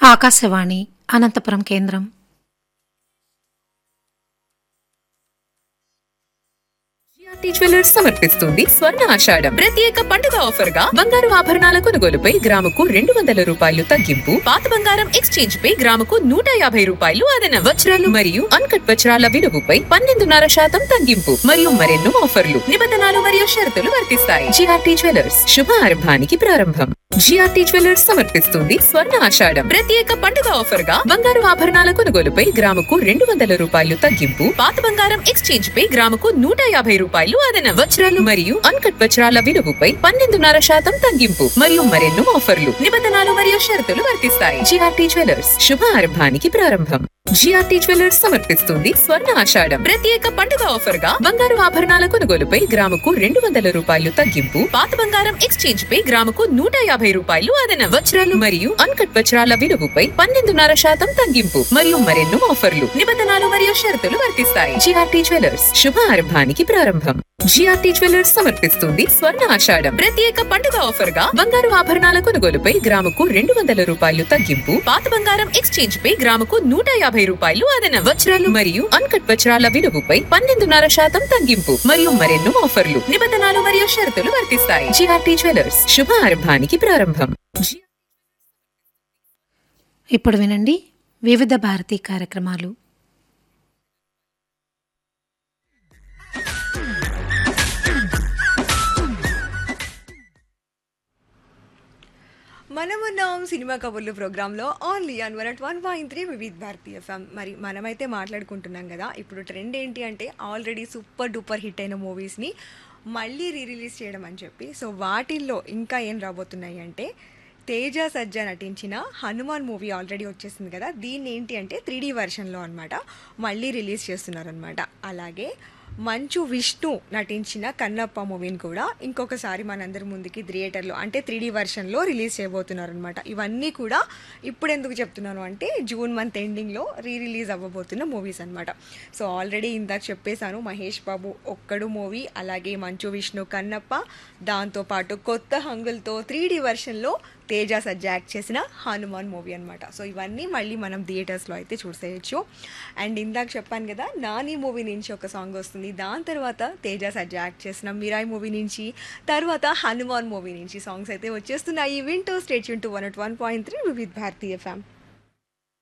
ఆకాశవాణి అనంతపురం కేంద్రం GRT jewellers సమర్పిస్తుంది స్వర్ణ ఆషాఢం ప్రత్యేక పండుగ ఆఫర్ గా బంగారు ఆభరణాల కొనుగోలుపై గ్రాముకు రెండు వందల రూపాయలు తగ్గింపు పాత బంగారం ఎక్స్చేంజ్ పై గ్రాముకు నూట యాభై రూపాయలు అదన వజ్రాలు మరియు అన్కట్ వజ్రాల విలువపై పన్నెండున్నర శాతం తగ్గింపు మరియు మరెన్నో ఆఫర్లు నిబంధనలు మరియు షరతులు వర్తిస్తాయి జిఆర్టీ జ్యువెలర్స్ శుభ ఆరంభానికి ప్రారంభం జిఆర్టీ జ్యువెలర్స్ సమర్పిస్తుంది స్వర్ణ ఆషాఢం ప్రత్యేక పండుగ ఆఫర్ గా బంగారు ఆభరణాల కొనుగోలుపై గ్రాముకు రెండు వందల రూపాయలు తగ్గింపు పాత బంగారం ఎక్స్చేంజ్ పై గ్రాముకు నూట యాభై రూపాయలు అదన వజ్రాలు మరియు అన్కట్ వజ్రాల విలువపై పన్నెండున్నర శాతం తగ్గింపు మరియు మరెన్నో ఆఫర్లు నిబంధనలు మరియు షరతులు వర్తిస్తాయి జిఆర్టీ జ్యువెలర్స్ శుభ ఆరంభానికి ప్రారంభం జిఆర్టీ జ్యువెలర్స్ సమర్పిస్తుంది స్వర్ణ ఆషాఢం ప్రత్యేక పండుగ ఆఫర్ గా బంగారు ఆభరణాల కొనుగోలుపై గ్రాముకు రెండు వందల రూపాయలు తగ్గింపు పాత బంగారం ఎక్స్చేంజ్ పై గ్రాముకు నూట యాభై రూపాయలు అదన వజ్రాలు మరియు అన్కట్ వజ్రాల విలువపై పన్నెండున్నర శాతం తగ్గింపు మరియు మరెన్నో ఆఫర్లు నిబంధనలు మరియు షరతులు వర్తిస్తాయి జిఆర్టీ జ్యువెలర్స్ శుభ ఆరంభానికి ప్రారంభం జిఆర్టీ జ్యువెలర్స్ సమర్పిస్తుంది స్వర్ణ ఆషాఢం ప్రత్యేక పండుగ ఆఫర్ గా బంగారు ఆభరణాల కొనుగోలుపై గ్రాముకు రెండు వందల రూపాయలు తగ్గింపు పాత బంగారం ఎక్స్చేంజ్ పై గ్రాముకు నూట యాభై రూపాయలు అదన వజ్రాలు మరియు అన్కట్ వజ్రాల విలువపై పన్నెండున్నర శాతం తగ్గింపు మరియు మరెన్నో ఆఫర్లు నిబంధనలు మరియు షరతులు వర్తిస్తాయి జిఆర్టీ జ్యువెలర్స్ శుభ ఆరంభానికి ప్రారంభం జి- ఇప్పుడు వినండి వివిధ భారతీ కార్యక్రమాలు మనమున్నాం సినిమా కబుర్లు ప్రోగ్రాంలో only on one o one point three Vividh Bharati FM మరి మనమైతే మాట్లాడుకుంటున్నాం కదా ఇప్పుడు ట్రెండ్ ఏంటి అంటే ఆల్రెడీ సూపర్ డూపర్ హిట్ అయిన మూవీస్ని మళ్ళీ రీ రిలీజ్ చేయడం అని చెప్పి సో వాటిల్లో ఇంకా ఏం రాబోతున్నాయి అంటే తేజ సజ్జ నటించిన హనుమాన్ మూవీ ఆల్రెడీ వచ్చేసింది కదా దీన్ని ఏంటి అంటే త్రీ డీ వెర్షన్లో అనమాట మళ్ళీ రిలీజ్ చేస్తున్నారనమాట అలాగే మంచు విష్ణు నటించిన కన్నప్ప మూవీని కూడా ఇంకొకసారి మనందరి ముందుకి థియేటర్లో అంటే త్రీ డీ వెర్షన్లో రిలీజ్ చేయబోతున్నారు అనమాట ఇవన్నీ కూడా ఇప్పుడు ఎందుకు చెప్తున్నాను అంటే జూన్ మంత్ ఎండింగ్లో రీ రిలీజ్ అవ్వబోతున్న మూవీస్ అనమాట సో ఆల్రెడీ ఇందాక చెప్పేశాను మహేష్ బాబు ఒక్కడు మూవీ అలాగే మంచు విష్ణు కన్నప్ప దాంతోపాటు కొత్త హంగులతో త్రీ డీ వెర్షన్లో తేజ సజ్జ యాక్ట్ చేసిన హనుమాన్ మూవీ అనమాట సో ఇవన్నీ మళ్ళీ మనం థియేటర్స్లో అయితే చూసేయచ్చు అండ్ ఇందాక చెప్పాను కదా నాని మూవీ నుంచి ఒక సాంగ్ వస్తుంది దాని తర్వాత తేజ సజ్జ యాక్ట్ చేసిన మిరాయి మూవీ నుంచి తర్వాత హనుమాన్ మూవీ నుంచి సాంగ్స్ అయితే వచ్చేస్తున్నాయి వింటూ stay tuned to one o one point three Vividh Bharati ఫ్యామ్